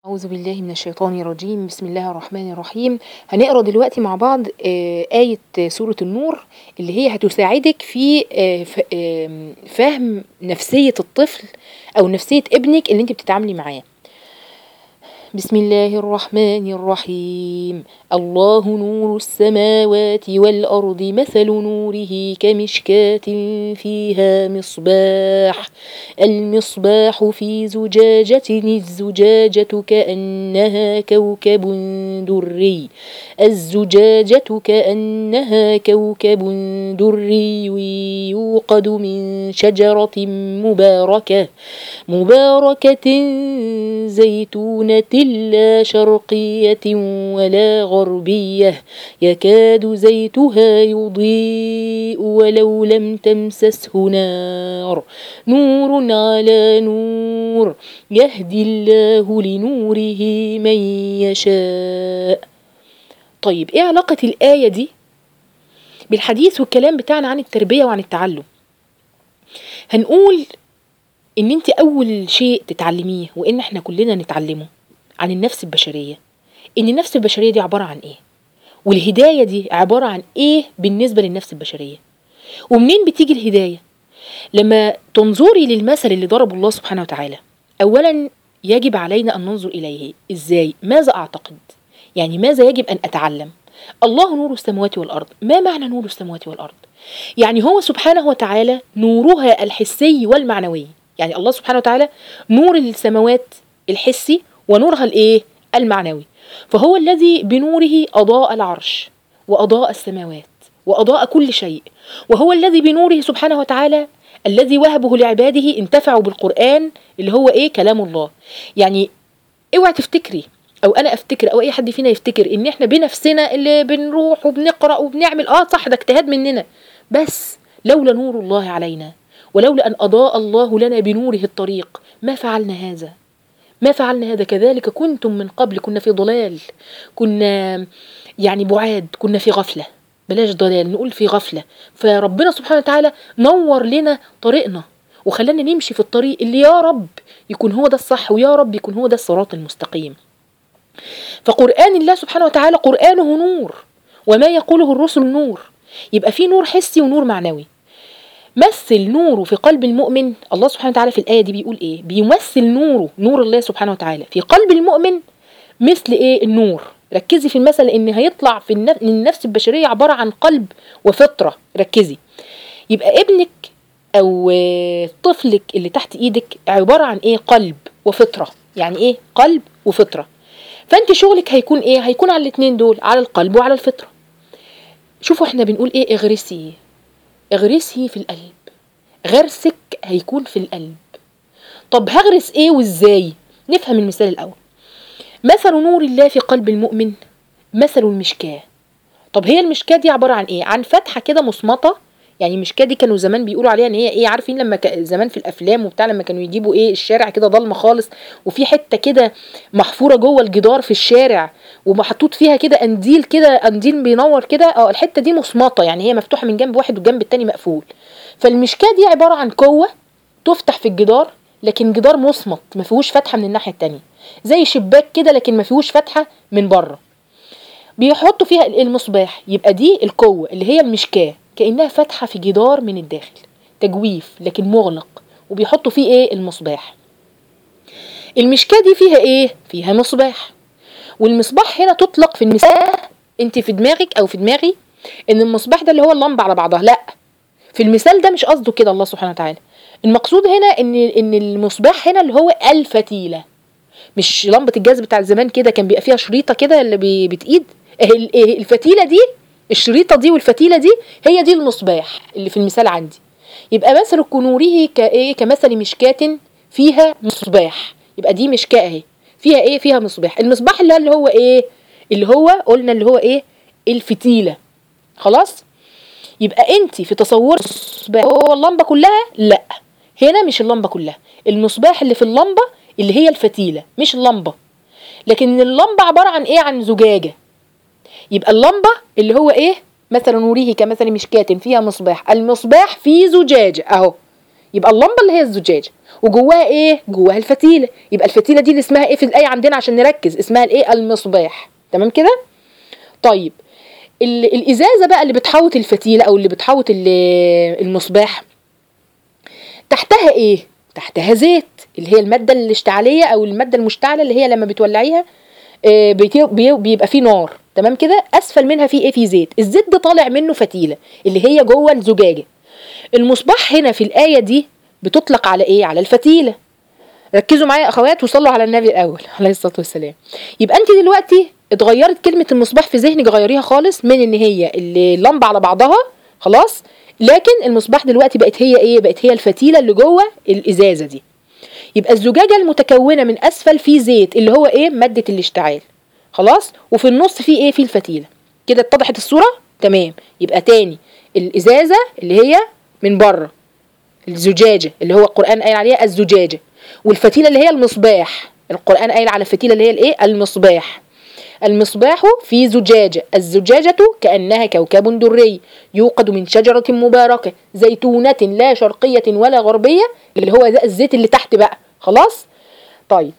أعوذ بالله من الشيطان الرجيم بسم الله الرحمن الرحيم هنقرأ دلوقتي مع بعض آه، آية سورة النور اللي هي هتساعدك في آه، ف- آم، فهم نفسية الطفل أو نفسية ابنك اللي انت بتتعاملي معاه بسم الله الرحمن الرحيم الله نور السماوات والأرض مثل نوره كمشكاة فيها مصباح المصباح في زجاجة الزجاجة كأنها كوكب دري الزجاجة كأنها كوكب دري يوقد من شجرة مباركة مباركة زيتونة لا شرقية ولا غربية يكاد زيتها يضيء ولو لم تمسسه نار نور على نور يهدي الله لنوره من يشاء طيب ايه علاقة الآية دي بالحديث والكلام بتاعنا عن التربية وعن التعلم هنقول ان انت اول شيء تتعلميه وان احنا كلنا نتعلمه عن النفس البشرية ان النفس البشرية دي عبارة عن ايه والهداية دي عبارة عن ايه بالنسبة للنفس البشرية ومنين بتيجي الهداية لما تنظري للمثل اللي ضربه الله سبحانه وتعالى اولا يجب علينا ان ننظر اليه ازاي ماذا اعتقد يعني ماذا يجب ان اتعلم الله نور السماوات والارض ما معنى نور السماوات والارض يعني هو سبحانه وتعالى نورها الحسي والمعنوي يعني الله سبحانه وتعالى نور السماوات الحسي ونورها الايه المعنوي فهو الذي بنوره اضاء العرش واضاء السماوات واضاء كل شيء وهو الذي بنوره سبحانه وتعالى الذي وهبه لعباده انتفعوا بالقرآن اللي هو ايه كلام الله يعني اوعي تفتكري او انا افتكر او اي حد فينا يفتكر ان احنا بنفسنا اللي بنروح وبنقرا وبنعمل اه صح ده اجتهاد مننا بس لولا نور الله علينا ولولا ان اضاء الله لنا بنوره الطريق ما فعلنا هذا ما فعلنا هذا كذلك كنتم من قبل كنا في ضلال كنا يعني بعاد كنا في غفله بلاش ضلال نقول في غفله فربنا سبحانه وتعالى نور لنا طريقنا وخلانا نمشي في الطريق اللي يا رب يكون هو ده الصح ويا رب يكون هو ده الصراط المستقيم فقرآن الله سبحانه وتعالى قرآنه نور وما يقوله الرسل نور يبقى في نور حسي ونور معنوي مثل نوره في قلب المؤمن الله سبحانه وتعالى في الآية دي بيقول إيه بيمثل نوره نور الله سبحانه وتعالى في قلب المؤمن مثل إيه النور ركزي في المثل إن هيطلع في النف... إن النفس البشرية عبارة عن قلب وفطرة ركزي يبقى ابنك أو آه، طفلك اللي تحت إيدك عبارة عن إيه قلب وفطرة يعني إيه قلب وفطرة فانت شغلك هيكون ايه هيكون على الاتنين دول على القلب وعلى الفطره شوفوا احنا بنقول ايه اغرسي اغرسي في القلب غرسك هيكون في القلب طب هغرس ايه وازاي نفهم المثال الاول مثل نور الله في قلب المؤمن مثل المشكاه طب هي المشكاه دي عباره عن ايه عن فتحه كده مصمطه يعني المشكاه دي كانوا زمان بيقولوا عليها ان هي ايه عارفين لما ك... زمان في الافلام وبتاع لما كانوا يجيبوا ايه الشارع كده ضلمه خالص وفي حته كده محفوره جوه الجدار في الشارع ومحطوط فيها كده قنديل كده قنديل بينور كده اه الحته دي مصمطه يعني هي مفتوحه من جنب واحد والجنب التاني مقفول فالمشكاه دي عباره عن قوه تفتح في الجدار لكن جدار مصمت ما فيهوش فتحه من الناحيه التانيه زي شباك كده لكن ما فيهوش فتحه من بره بيحطوا فيها المصباح يبقى دي القوه اللي هي المشكاه كانها فتحه في جدار من الداخل تجويف لكن مغلق وبيحطوا فيه ايه المصباح المشكاه دي فيها ايه فيها مصباح والمصباح هنا تطلق في المثال انت في دماغك او في دماغي ان المصباح ده اللي هو اللمبه على بعضها لا في المثال ده مش قصده كده الله سبحانه وتعالى المقصود هنا ان ان المصباح هنا اللي هو الفتيله مش لمبه الجاز بتاع زمان كده كان بيبقى فيها شريطه كده اللي بي- بتقيد ال- ال- الفتيله دي الشريطه دي والفتيله دي هي دي المصباح اللي في المثال عندي يبقى مثل كنوره كايه كمثل مشكاة فيها مصباح يبقى دي مشكاة اهي فيها ايه فيها مصباح المصباح اللي اللي هو ايه اللي هو قلنا اللي هو ايه الفتيله خلاص يبقى انت في تصور المصباح هو اللمبه كلها لا هنا مش اللمبه كلها المصباح اللي في اللمبه اللي هي الفتيله مش اللمبه لكن اللمبه عباره عن ايه عن زجاجه يبقى اللمبه اللي هو ايه مثل نوره كمثل مشكاة فيها مصباح المصباح في زجاجة اهو يبقى اللمبه اللي هي الزجاجه وجواها ايه جواها الفتيله يبقى الفتيله دي اللي اسمها ايه في الايه عندنا عشان نركز اسمها الايه المصباح تمام كده طيب ال- الازازه بقى اللي بتحوط الفتيله او اللي بتحوط ال- المصباح تحتها ايه تحتها زيت اللي هي الماده الاشتعاليه او الماده المشتعله اللي هي لما بتولعيها آه، بيتي- بي- بيبقى فيه نار تمام كده اسفل منها في ايه في زيت الزيت ده طالع منه فتيله اللي هي جوه الزجاجه المصباح هنا في الايه دي بتطلق على ايه على الفتيله ركزوا معايا يا اخوات وصلوا على النبي الاول عليه الصلاه والسلام يبقى انت دلوقتي اتغيرت كلمه المصباح في ذهنك غيريها خالص من ان هي اللمبه على بعضها خلاص لكن المصباح دلوقتي بقت هي ايه بقت هي الفتيله اللي جوه الازازه دي يبقى الزجاجه المتكونه من اسفل فيه زيت اللي هو ايه ماده الاشتعال خلاص وفي النص فيه ايه فيه الفتيله كده اتضحت الصوره تمام يبقى تاني الازازه اللي هي من بره الزجاجه اللي هو القران قايل عليها الزجاجه والفتيله اللي هي المصباح القران قايل على الفتيله اللي هي الايه المصباح المصباح في زجاجة الزجاجة كأنها كوكب دري يوقد من شجرة مباركة زيتونة لا شرقية ولا غربية اللي هو ده الزيت اللي تحت بقى خلاص طيب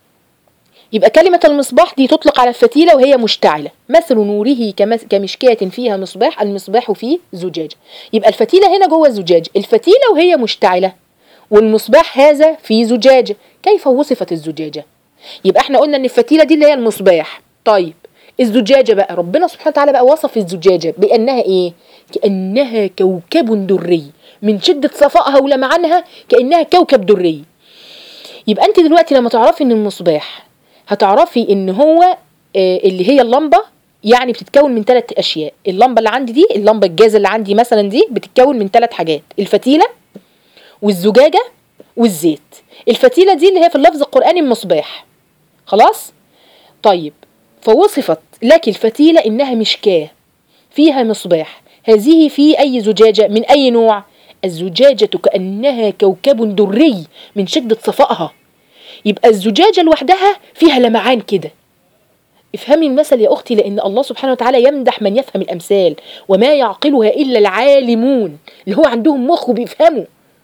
يبقى كلمة المصباح دي تطلق على الفتيلة وهي مشتعلة مثل نوره كمس- كمشكاة فيها مصباح المصباح فيه زجاجة يبقى الفتيلة هنا جوه الزجاجة الفتيلة وهي مشتعلة والمصباح هذا في زجاجة كيف وصفت الزجاجة يبقى احنا قلنا ان الفتيلة دي اللي هي المصباح طيب الزجاجة بقى ربنا سبحانه وتعالى بقى وصف الزجاجة بأنها ايه كأنها كوكب دري من شدة صفائها ولمعانها كأنها كوكب دري يبقى انت دلوقتي لما تعرفي ان المصباح هتعرفي ان هو آه، اللي هي اللمبه يعني بتتكون من ثلاث اشياء اللمبه اللي عندي دي اللمبه الجاز اللي عندي مثلا دي بتتكون من ثلاث حاجات الفتيله والزجاجه والزيت الفتيله دي اللي هي في اللفظ القراني المصباح خلاص طيب فوصفت لك الفتيله انها مشكاه فيها مصباح هذه في أي زجاجة من أي نوع الزجاجة كأنها كوكب دري من شدة صفائها يبقى الزجاجة لوحدها فيها لمعان كده افهمي المثل يا أختي لأن الله سبحانه وتعالى يمدح من يفهم الأمثال وما يعقلها إلا العالمون اللي هو عندهم مخ وبيفهموا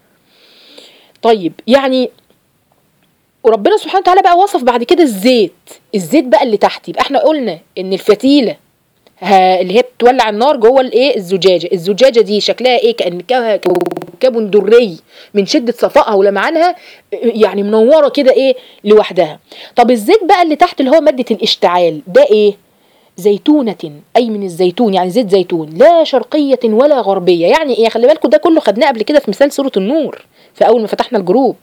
طيب يعني وربنا سبحانه وتعالى بقى وصف بعد كده الزيت الزيت بقى اللي تحت يبقى احنا قلنا ان الفتيله ها اللي هي بتولع النار جوه الايه الزجاجه الزجاجه دي شكلها ايه كان كا- كوكب دري من شده صفائها ولمعانها يعني منوره كده ايه لوحدها طب الزيت بقى اللي تحت اللي هو ماده الاشتعال ده ايه زيتونة أي من الزيتون يعني زيت زيتون لا شرقية ولا غربية يعني إيه خلي بالكم ده كله خدناه قبل كده في مثال سورة النور في أول ما فتحنا الجروب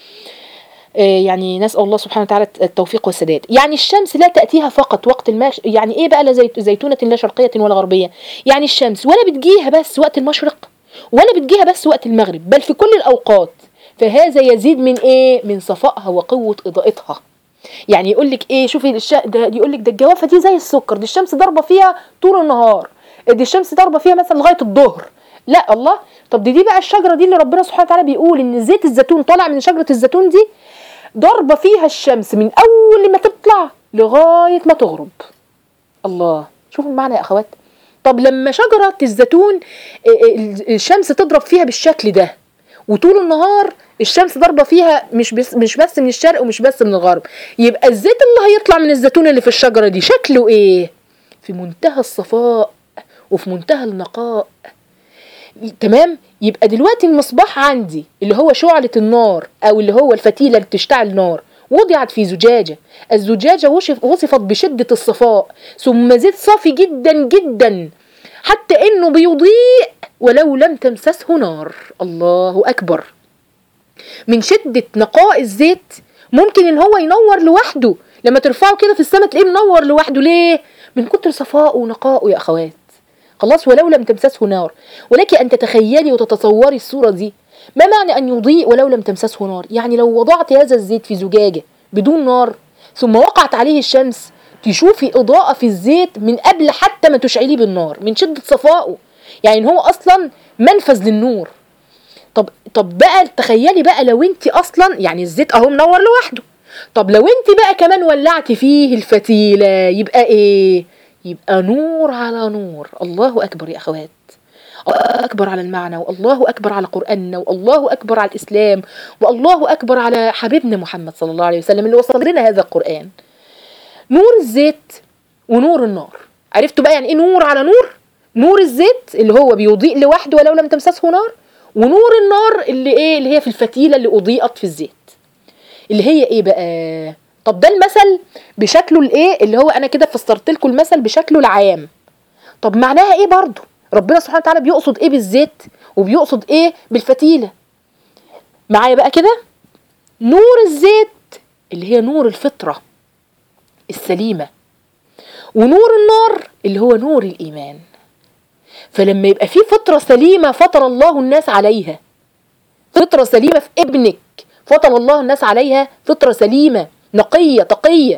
آه، يعني نسأل الله سبحانه وتعالى التوفيق والسداد يعني الشمس لا تأتيها فقط وقت المش يعني ايه بقى لا زيت... زيتونة لا شرقية ولا غربية يعني الشمس ولا بتجيها بس وقت المشرق ولا بتجيها بس وقت المغرب بل في كل الأوقات فهذا يزيد من ايه من صفائها وقوة إضاءتها يعني يقول لك ايه شوفي الش... ده يقول لك ده الجوافه دي زي السكر دي الشمس ضاربه فيها طول النهار دي الشمس ضاربه فيها مثلا لغايه الظهر لا الله طب دي دي بقى الشجره دي اللي ربنا سبحانه وتعالى بيقول ان زيت الزيتون طالع من شجره الزيتون دي ضاربه فيها الشمس من اول ما تطلع لغايه ما تغرب الله شوفوا المعنى يا اخوات طب لما شجره الزيتون آه، آه، الشمس تضرب فيها بالشكل ده وطول النهار الشمس ضاربه فيها مش بس مش بس من الشرق ومش بس من الغرب يبقى الزيت اللي هيطلع من الزيتون اللي في الشجره دي شكله ايه في منتهى الصفاء وفي منتهى النقاء تمام يبقى دلوقتي المصباح عندي اللي هو شعلة النار او اللي هو الفتيلة اللي بتشتعل نار وضعت في زجاجة الزجاجة وصف وصفت بشدة الصفاء ثم زيت صافي جدا جدا حتى انه بيضيء ولو لم تمسسه نار الله اكبر من شدة نقاء الزيت ممكن ان هو ينور لوحده لما ترفعه كده في السماء تلاقيه منور لوحده ليه من كتر صفائه ونقائه يا اخوات خلاص ولو لم تمسسه نار ولك ان تتخيلي وتتصوري الصورة دي ما معنى ان يضيء ولو لم تمسسه نار يعني لو وضعت هذا الزيت في زجاجة بدون نار ثم وقعت عليه الشمس تشوفي إضاءة في الزيت من قبل حتى ما تشعليه بالنار من شدة صفائه يعني إن هو أصلا منفذ للنور طب طب بقى تخيلي بقى لو انت اصلا يعني الزيت اهو منور لوحده طب لو انت بقى كمان ولعت فيه الفتيله يبقى ايه يبقى نور على نور الله اكبر يا اخوات الله أكبر على المعنى والله أكبر على قرآننا والله أكبر على الإسلام والله أكبر على حبيبنا محمد صلى الله عليه وسلم اللي وصل لنا هذا القرآن نور الزيت ونور النار عرفتوا بقى يعني ايه نور على نور نور الزيت اللي هو بيضيء لوحده ولو لم تمسسه نار ونور النار اللي ايه اللي هي في الفتيله اللي اضيئت في الزيت اللي هي ايه بقى طب ده المثل بشكله الايه اللي هو انا كده فسرت لكم المثل بشكله العام طب معناها ايه برضو ربنا سبحانه وتعالى بيقصد ايه بالزيت وبيقصد ايه بالفتيله معايا بقى كده نور الزيت اللي هي نور الفطره السليمه ونور النار اللي هو نور الايمان فلما يبقى في فطره سليمه فطر الله الناس عليها فطره سليمه في ابنك فطر الله الناس عليها فطره سليمه نقيه تقيه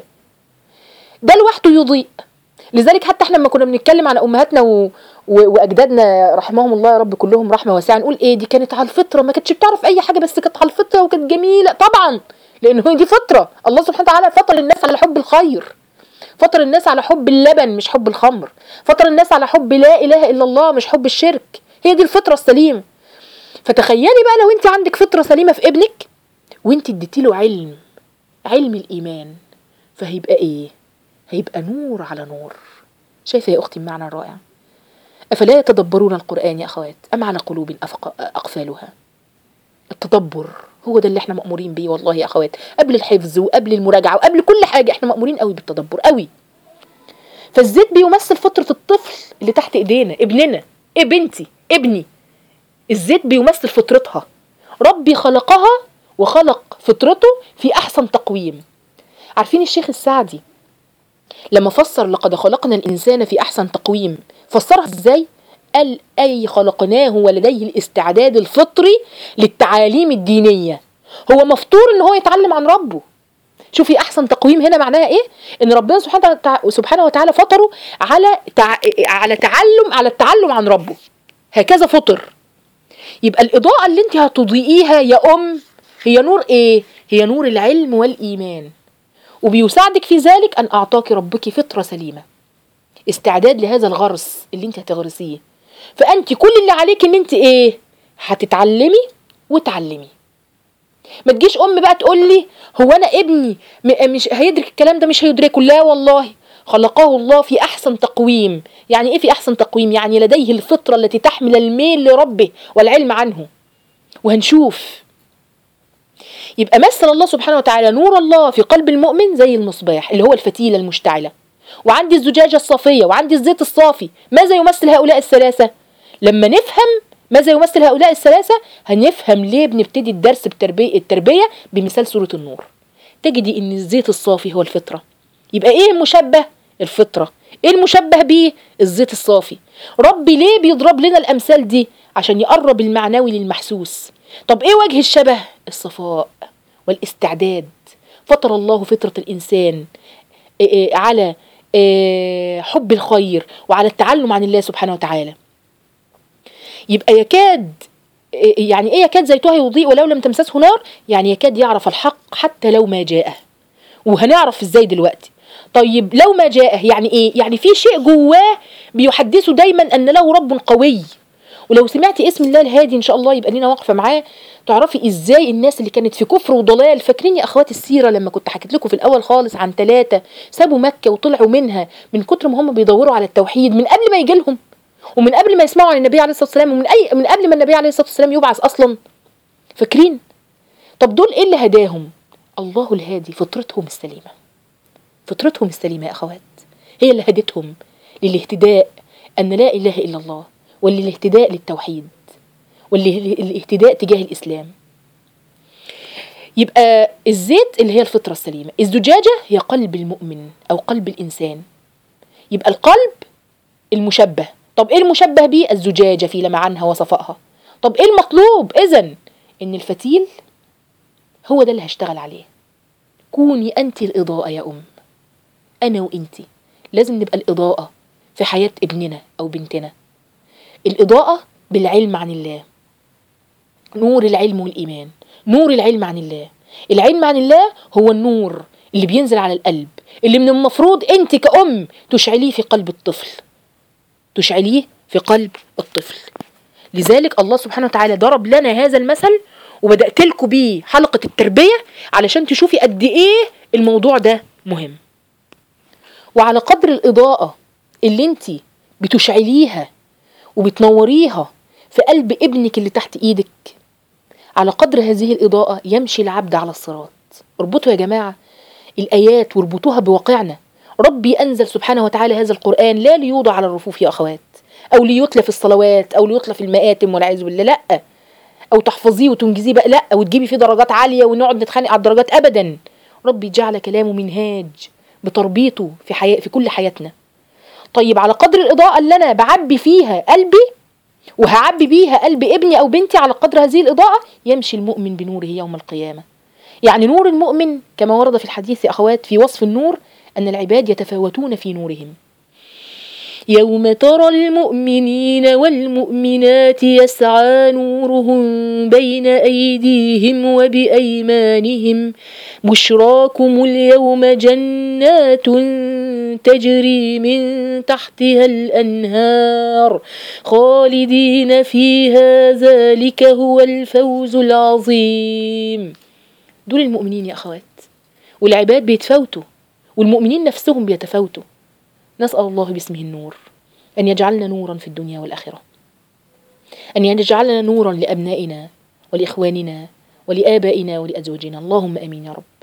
ده لوحده يضيء لذلك حتى احنا لما كنا بنتكلم عن امهاتنا و... و... واجدادنا رحمهم الله يا رب كلهم رحمه واسعه نقول ايه دي كانت على الفطره ما كانتش بتعرف اي حاجه بس كانت على الفطره وكانت جميله طبعا لان هي دي فطره الله سبحانه وتعالى فطر الناس على حب الخير فطر الناس على حب اللبن مش حب الخمر فطر الناس على حب لا اله الا الله مش حب الشرك هي دي الفطره السليمه فتخيلي بقى لو انت عندك فطره سليمه في ابنك وانت اديتي له علم علم الايمان فهيبقى ايه هيبقى نور على نور شايفه يا اختي المعنى الرائع افلا يتدبرون القران يا اخوات ام على قلوب أفق- اقفالها التدبر هو ده اللي احنا مأمورين بيه والله يا اخوات قبل الحفظ وقبل المراجعه وقبل كل حاجه احنا مأمورين قوي بالتدبر قوي فالزيت بيمثل فطره الطفل اللي تحت ايدينا ابننا ايه بنتي ابني الزيت بيمثل فطرتها ربي خلقها وخلق فطرته في احسن تقويم عارفين الشيخ السعدي لما فسر لقد خلقنا الانسان في احسن تقويم فسرها ازاي قال اي خلقناه ولديه الاستعداد الفطري للتعاليم الدينيه هو مفطور ان هو يتعلم عن ربه شوفي احسن تقويم هنا معناها ايه ان ربنا سبحانه وتعالى سبحانه وتعالى فطره على تع... على تعلم على التعلم عن ربه هكذا فطر يبقى الاضاءه اللي انت هتضيئيها يا ام هي نور ايه هي نور العلم والايمان وبيساعدك في ذلك ان اعطاك ربك فطره سليمه استعداد لهذا الغرس اللي انت هتغرسيه فانت كل اللي عليك ان انت ايه هتتعلمي وتعلمي ما تجيش ام بقى تقول لي هو انا ابني م- مش هيدرك الكلام ده مش هيدركه لا والله خلقه الله في احسن تقويم يعني ايه في احسن تقويم يعني لديه الفطره التي تحمل الميل لربه والعلم عنه وهنشوف يبقى مثل الله سبحانه وتعالى نور الله في قلب المؤمن زي المصباح اللي هو الفتيله المشتعله وعندي الزجاجه الصافيه وعندي الزيت الصافي ماذا يمثل هؤلاء الثلاثه لما نفهم ماذا يمثل هؤلاء الثلاثة هنفهم ليه بنبتدي الدرس بتربية التربية بمثال سورة النور تجدي ان الزيت الصافي هو الفطرة يبقى ايه المشبه الفطرة ايه المشبه بيه الزيت الصافي ربي ليه بيضرب لنا الامثال دي عشان يقرب المعنوي للمحسوس طب ايه وجه الشبه الصفاء والاستعداد فطر الله فطرة الانسان إيه إيه على إيه حب الخير وعلى التعلم عن الله سبحانه وتعالى يبقى يكاد يعني ايه يكاد زيتها يضيء ولو لم تمسسه نار يعني يكاد يعرف الحق حتى لو ما جاءه وهنعرف ازاي دلوقتي طيب لو ما جاءه يعني ايه يعني في شيء جواه بيحدثه دايما ان له رب قوي ولو سمعتي اسم الله الهادي ان شاء الله يبقى لينا واقفه معاه تعرفي ازاي الناس اللي كانت في كفر وضلال فاكرين يا اخوات السيره لما كنت حكيت لكم في الاول خالص عن ثلاثه سابوا مكه وطلعوا منها من كتر ما هم بيدوروا على التوحيد من قبل ما يجي لهم ومن قبل ما يسمعوا عن النبي عليه الصلاه والسلام ومن اي من قبل ما النبي عليه الصلاه والسلام يبعث اصلا فاكرين طب دول ايه اللي هداهم الله الهادي فطرتهم السليمه فطرتهم السليمه يا اخوات هي اللي هدتهم للاهتداء ان لا اله الا الله وللاهتداء للتوحيد وللاهتداء تجاه الاسلام يبقى الزيت اللي هي الفطره السليمه الزجاجه هي قلب المؤمن او قلب الانسان يبقى القلب المشبه طب ايه المشبه بيه الزجاجة في لمعانها وصفائها طب ايه المطلوب اذا ان الفتيل هو ده اللي هشتغل عليه كوني انت الاضاءة يا ام انا وانتي لازم نبقى الاضاءة في حياة ابننا او بنتنا الاضاءة بالعلم عن الله نور العلم والايمان نور العلم عن الله العلم عن الله هو النور اللي بينزل على القلب اللي من المفروض انت كأم تشعليه في قلب الطفل تشعليه في قلب الطفل لذلك الله سبحانه وتعالى ضرب لنا هذا المثل وبدأت لكم بيه حلقة التربية علشان تشوفي قد ايه الموضوع ده مهم وعلى قدر الإضاءة اللي انت بتشعليها وبتنوريها في قلب ابنك اللي تحت ايدك على قدر هذه الإضاءة يمشي العبد على الصراط اربطوا يا جماعة الآيات واربطوها بواقعنا ربي أنزل سبحانه وتعالى هذا القرآن لا ليوضع على الرفوف يا أخوات أو ليتلى في الصلوات أو ليتلى في المآتم والعياذ بالله لأ أو تحفظيه وتنجزيه بقى لأ وتجيبي فيه درجات عالية ونقعد نتخانق على الدرجات أبدا ربي جعل كلامه منهاج بتربيطه في حياة في كل حياتنا طيب على قدر الإضاءة اللي أنا بعبي فيها قلبي وهعبي بيها قلب ابني أو بنتي على قدر هذه الإضاءة يمشي المؤمن بنوره يوم القيامة يعني نور المؤمن كما ورد في الحديث يا أخوات في وصف النور أن العباد يتفاوتون في نورهم يوم ترى المؤمنين والمؤمنات يسعى نورهم بين أيديهم وبأيمانهم بشراكم اليوم جنات تجري من تحتها الأنهار خالدين فيها ذلك هو الفوز العظيم دول المؤمنين يا أخوات والعباد بيتفاوتوا والمؤمنين نفسهم بيتفاوتوا نسأل الله باسمه النور أن يجعلنا نورا في الدنيا والآخرة أن يجعلنا نورا لأبنائنا ولإخواننا ولآبائنا ولأزواجنا اللهم آمين يا رب